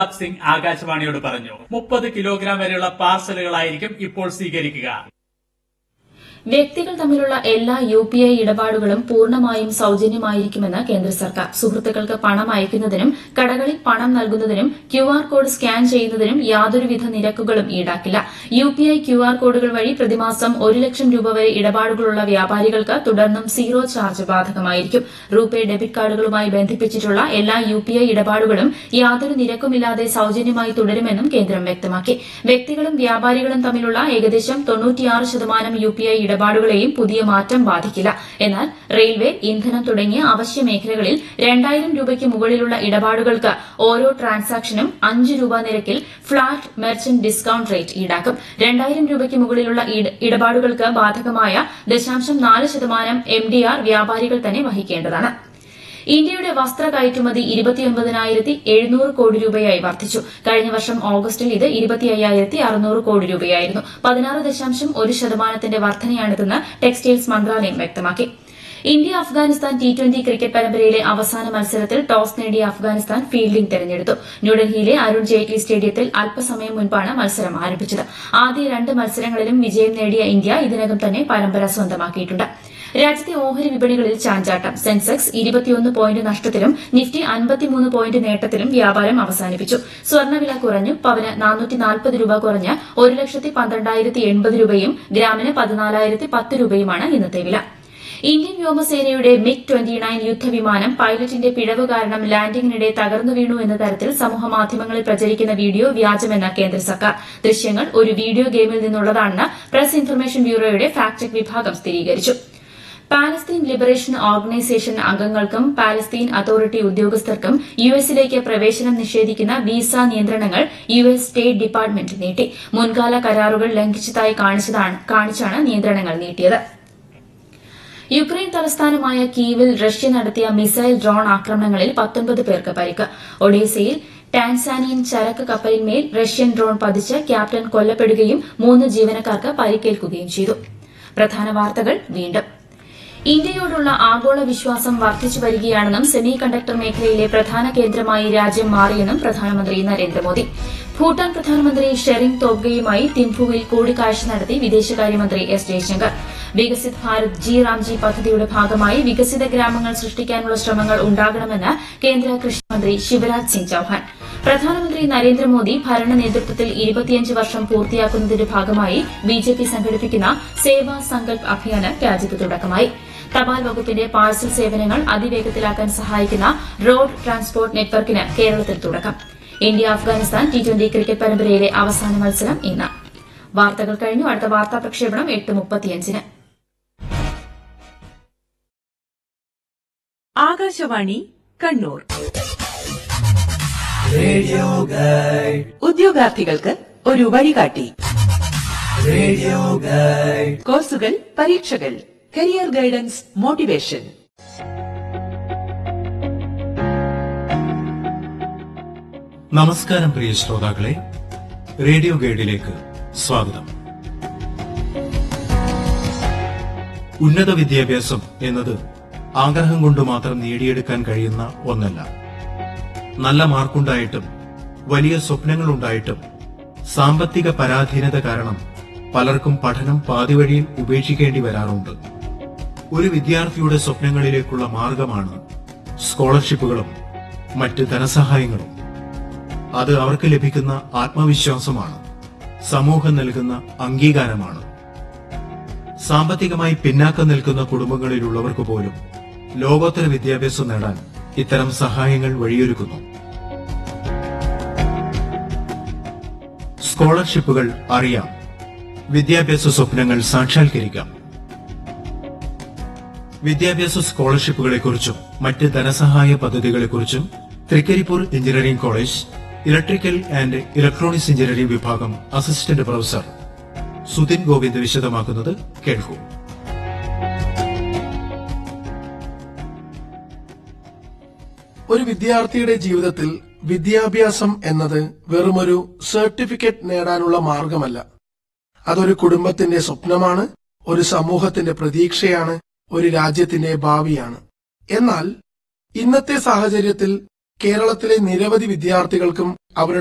സിംഗ് ആകാശവാണിയോട് പറഞ്ഞു മുപ്പത് കിലോഗ്രാം വരെയുള്ള പാർസലുകളായിരിക്കും ഇപ്പോൾ സ്വീകരിക്കുക വ്യക്തികൾ തമ്മിലുള്ള എല്ലാ യു പി ഐ ഇടപാടുകളും പൂർണ്ണമായും സൌജന്യമായിരിക്കുമെന്ന് കേന്ദ്ര സർക്കാർ സുഹൃത്തുക്കൾക്ക് പണം അയക്കുന്നതിനും കടകളിൽ പണം നൽകുന്നതിനും ക്യു ആർ കോഡ് സ്കാൻ ചെയ്യുന്നതിനും യാതൊരുവിധ നിരക്കുകളും ഈടാക്കില്ല U P I Q R കോഡുകൾ വഴി പ്രതിമാസം ഒരു ലക്ഷം രൂപ വരെ ഇടപാടുകളുള്ള വ്യാപാരികൾക്ക് തുടർന്നും സീറോ ചാർജ് ബാധകമായിരിക്കും റൂപേ ഡെബിറ്റ് കാർഡുകളുമായി ബന്ധിപ്പിച്ചിട്ടുള്ള എല്ലാ യു പി ഐ ഇടപാടുകളും യാതൊരു നിരക്കുമില്ലാതെ സൌജന്യമായി തുടരുമെന്നും കേന്ദ്രം വ്യക്തമാക്കി വ്യക്തികളും വ്യാപാരികളും തമ്മിലുള്ള ഏകദേശം തൊണ്ണൂറ്റിയാറ് ശതമാനം യു പി ഐ ഇടപാടുകളെയും പുതിയ മാറ്റം ബാധിക്കില്ല എന്നാൽ റെയിൽവേ ഇന്ധനം തുടങ്ങിയ അവശ്യ മേഖലകളിൽ രണ്ടായിരം രൂപയ്ക്ക് മുകളിലുള്ള ഇടപാടുകൾക്ക് ഓരോ ട്രാൻസാക്ഷനും അഞ്ച് രൂപ നിരക്കിൽ ഫ്ളാറ്റ് മെർച്ചന്റ് ഡിസ്കൌണ്ട് റേറ്റ് ഈടാക്കും രണ്ടായിരം രൂപയ്ക്ക് മുകളിലുള്ള ഇട- ഇടപാടുകൾക്ക് ബാധകമായ ദശാംശം നാല് ശതമാനം എം ഡി ആർ വ്യാപാരികൾ തന്നെ വഹിക്കേണ്ടതാണ് ഇന്ത്യയുടെ വസ്ത്ര കയറ്റുമതി ഇരുപത്തിയൊൻപതിനായിരത്തി എഴുന്നൂറ് കോടി രൂപയായി വർദ്ധിച്ചു കഴിഞ്ഞ വർഷം ഓഗസ്റ്റിൽ ഇത് ഇരുപത്തി അയ്യായിരത്തി അറുന്നൂറ് കോടി രൂപയായിരുന്നു പതിനാറ് ദശാംശം ഒരു ശതമാനത്തിന്റെ വർധനയാണിതെന്ന് ടെക്സ്റ്റൈൽസ് മന്ത്രാലയം വ്യക്തമാക്കി India Afghanistan T twenty cricket പരമ്പരയിലെ അവസാന മത്സരത്തിൽ ടോസ് നേടിയ അഫ്ഗാനിസ്ഥാൻ ഫീൽഡിംഗ് തെരഞ്ഞെടുത്തു ന്യൂഡൽഹിയിലെ അരുൺ ജെയ്റ്റ്ലി സ്റ്റേഡിയത്തിൽ അല്പസമയം മുൻപാണ് മത്സരം ആരംഭിച്ചത് ആദ്യ രണ്ട് മത്സരങ്ങളിലും വിജയം നേടിയ ഇന്ത്യ ഇതിനകം തന്നെ പരമ്പര സ്വന്തമാക്കിയിട്ടുണ്ട് രാജ്യത്തെ ഓഹരി വിപണികളിൽ ചാഞ്ചാട്ടം സെൻസെക്സ് ഇരുപത്തിയൊന്ന് പോയിന്റ് നഷ്ടത്തിലും നിഫ്റ്റി അൻപത്തിമൂന്ന് പോയിന്റ് നേട്ടത്തിലും വ്യാപാരം അവസാനിപ്പിച്ചു സ്വർണ്ണവില കുറഞ്ഞു പവന് നാനൂറ്റി നാൽപ്പത് രൂപ കുറഞ്ഞ് ഒരു ലക്ഷത്തി പന്ത്രണ്ടായിരത്തി എൺപത് രൂപയും ഗ്രാമിന് പതിനാലായിരത്തി പത്ത് രൂപയുമാണ് ഇന്നത്തെ വില ഇന്ത്യൻ വ്യോമസേനയുടെ മിഗ് ട്വന്റി നയൻ യുദ്ധവിമാനം പൈലറ്റിന്റെ പിഴവ് കാരണം ലാൻഡിംഗിനിടെ തകർന്നു വീണു എന്ന തരത്തിൽ സമൂഹമാധ്യമങ്ങളിൽ പ്രചരിക്കുന്ന വീഡിയോ വ്യാജമെന്ന കേന്ദ്ര സർക്കാർ ദൃശ്യങ്ങൾ ഒരു വീഡിയോ ഗെയിമിൽ നിന്നുള്ളതാണെന്ന് പ്രസ് ഇൻഫർമേഷൻ ബ്യൂറോയുടെ ഫാക്ട് ചെക്ക് വിഭാഗം സ്ഥിരീകരിച്ചു പാലസ്തീൻ ലിബറേഷൻ ഓർഗനൈസേഷൻ അംഗങ്ങൾക്കും പാലസ്തീൻ അതോറിറ്റി ഉദ്യോഗസ്ഥർക്കും യുഎസിലേക്ക് പ്രവേശനം നിഷേധിക്കുന്ന വിസ നിയന്ത്രണങ്ങൾ യുഎസ് സ്റ്റേറ്റ് ഡിപ്പാർട്ട്മെന്റ് നീട്ടി മുൻകാല കരാറുകൾ ലംഘിച്ചതായി കാണിച്ചതാണ്- കാണിച്ചാണ് നിയന്ത്രണങ്ങൾ നീട്ടിയത് യുക്രൈൻ തലസ്ഥാനമായ കീവിൽ റഷ്യ നടത്തിയ മിസൈൽ ഡ്രോൺ ആക്രമണങ്ങളിൽ പത്തൊൻപത് പേർക്ക് പരിക്ക് ഒഡീസയിൽ ടാൻസാനിയൻ ചരക്ക് കപ്പലിന്മേൽ റഷ്യൻ ഡ്രോൺ പതിച്ച് ക്യാപ്റ്റൻ കൊല്ലപ്പെടുകയും മൂന്ന് ജീവനക്കാർക്ക് പരിക്കേൽക്കുകയും ചെയ്തു പ്രധാന വാർത്തകൾ വീണ്ടും ഇന്ത്യയോടുള്ള ആഗോള വിശ്വാസം വർദ്ധിച്ചു വരികയാണെന്നും സെമി കണ്ടക്ടർ മേഖലയിലെ പ്രധാന കേന്ദ്രമായി രാജ്യം മാറിയെന്നും പ്രധാനമന്ത്രി നരേന്ദ്രമോദി ഭൂട്ടാൻ പ്രധാനമന്ത്രി ഷെറിംഗ് തോബ്ഗെയുമായി തിംഫുവിൽ കൂടിക്കാഴ്ച നടത്തി വിദേശകാര്യമന്ത്രി എസ് ജയശങ്കർ വികസിത് ഭാരത് ജി റാംജി പദ്ധതിയുടെ ഭാഗമായി വികസിത ഗ്രാമങ്ങൾ സൃഷ്ടിക്കാനുള്ള ശ്രമങ്ങൾ ഉണ്ടാകണമെന്ന് കേന്ദ്ര കൃഷിമന്ത്രി ശിവരാജ് സിംഗ് ചൌഹാൻ പ്രധാനമന്ത്രി നരേന്ദ്രമോദി ഭരണ നേതൃത്വത്തിൽ ഇരുപത്തിയഞ്ച് വർഷം പൂർത്തിയാക്കുന്നതിന്റെ ഭാഗമായി ബിജെപി സംഘടിപ്പിക്കുന്ന സേവാ സങ്കൽപ് അഭിയാന് രാജ്യത്ത് തുടക്കമായി തപാൽ വകുപ്പിന്റെ പാഴ്സൽ സേവനങ്ങൾ അതിവേഗത്തിലാക്കാൻ സഹായിക്കുന്ന റോഡ് ട്രാൻസ്പോർട്ട് നെറ്റ്വർക്കിന് കേരളത്തിൽ തുടക്കം India Afghanistan T twenty cricket പരമ്പരയിലെ അവസാന മത്സരം ഇന്ന് വാർത്തകൾ കഴിഞ്ഞു അടുത്ത വാർത്താ പ്രക്ഷേപണം എട്ട് മുപ്പത്തിയഞ്ചിന് ആകാശവാണി കണ്ണൂർ ഉദ്യോഗാർത്ഥികൾക്ക് ഒരു വഴികാട്ടി കോഴ്സുകൾ പരീക്ഷകൾ കരിയർ ഗൈഡൻസ് മോട്ടിവേഷൻ നമസ്കാരം പ്രിയ ശ്രോതാക്കളെ റേഡിയോ ഗൈഡിലേക്ക് സ്വാഗതം ഉന്നത വിദ്യാഭ്യാസം എന്നത് ആഗ്രഹം കൊണ്ട് മാത്രം നേടിയെടുക്കാൻ കഴിയുന്ന ഒന്നല്ല നല്ല മാർക്കുണ്ടായിട്ടും വലിയ സ്വപ്നങ്ങളുണ്ടായിട്ടും സാമ്പത്തിക പരാധീനത കാരണം പലർക്കും പഠനം പാതിവഴിയിൽ ഉപേക്ഷിക്കേണ്ടി വരാറുണ്ട് ഒരു വിദ്യാർത്ഥിയുടെ സ്വപ്നങ്ങളിലേക്കുള്ള മാർഗമാണ് സ്കോളർഷിപ്പുകളും മറ്റ് ധനസഹായങ്ങളും അത് അവർക്ക് ലഭിക്കുന്ന ആത്മവിശ്വാസമാണ് സമൂഹം നൽകുന്ന അംഗീകാരമാണ് സാമ്പത്തികമായി പിന്നാക്കം നിൽക്കുന്ന കുടുംബങ്ങളിലുള്ളവർക്ക് പോലും ലോകോത്തര വിദ്യാഭ്യാസം നേടാൻ ഇത്തരം സഹായങ്ങൾ വഴിയൊരുക്കുന്നു സ്കോളർഷിപ്പുകൾ അറിയാം വിദ്യാഭ്യാസ സ്വപ്നങ്ങൾ സാക്ഷാത്കരിക്കാം വിദ്യാഭ്യാസ സ്കോളർഷിപ്പുകളെക്കുറിച്ചും മറ്റ് ധനസഹായ പദ്ധതികളെക്കുറിച്ചും Trikaripur engineering college electrical and electronics engineering വിഭാഗം അസിസ്റ്റന്റ് പ്രൊഫസർ സുധിൻ ഗോവിന്ദ് വിശദമാക്കുന്നത് കേൾക്കൂ ഒരു വിദ്യാർത്ഥിയുടെ ജീവിതത്തിൽ വിദ്യാഭ്യാസം എന്നത് വെറുമൊരു സർട്ടിഫിക്കറ്റ് നേടാനുള്ള മാർഗമല്ല അതൊരു കുടുംബത്തിന്റെ സ്വപ്നമാണ് ഒരു സമൂഹത്തിന്റെ പ്രതീക്ഷയാണ് ഒരു രാജ്യത്തിന്റെ ഭാവിയാണ് എന്നാൽ ഇന്നത്തെ സാഹചര്യത്തിൽ കേരളത്തിലെ നിരവധി വിദ്യാർത്ഥികൾക്കും അവരുടെ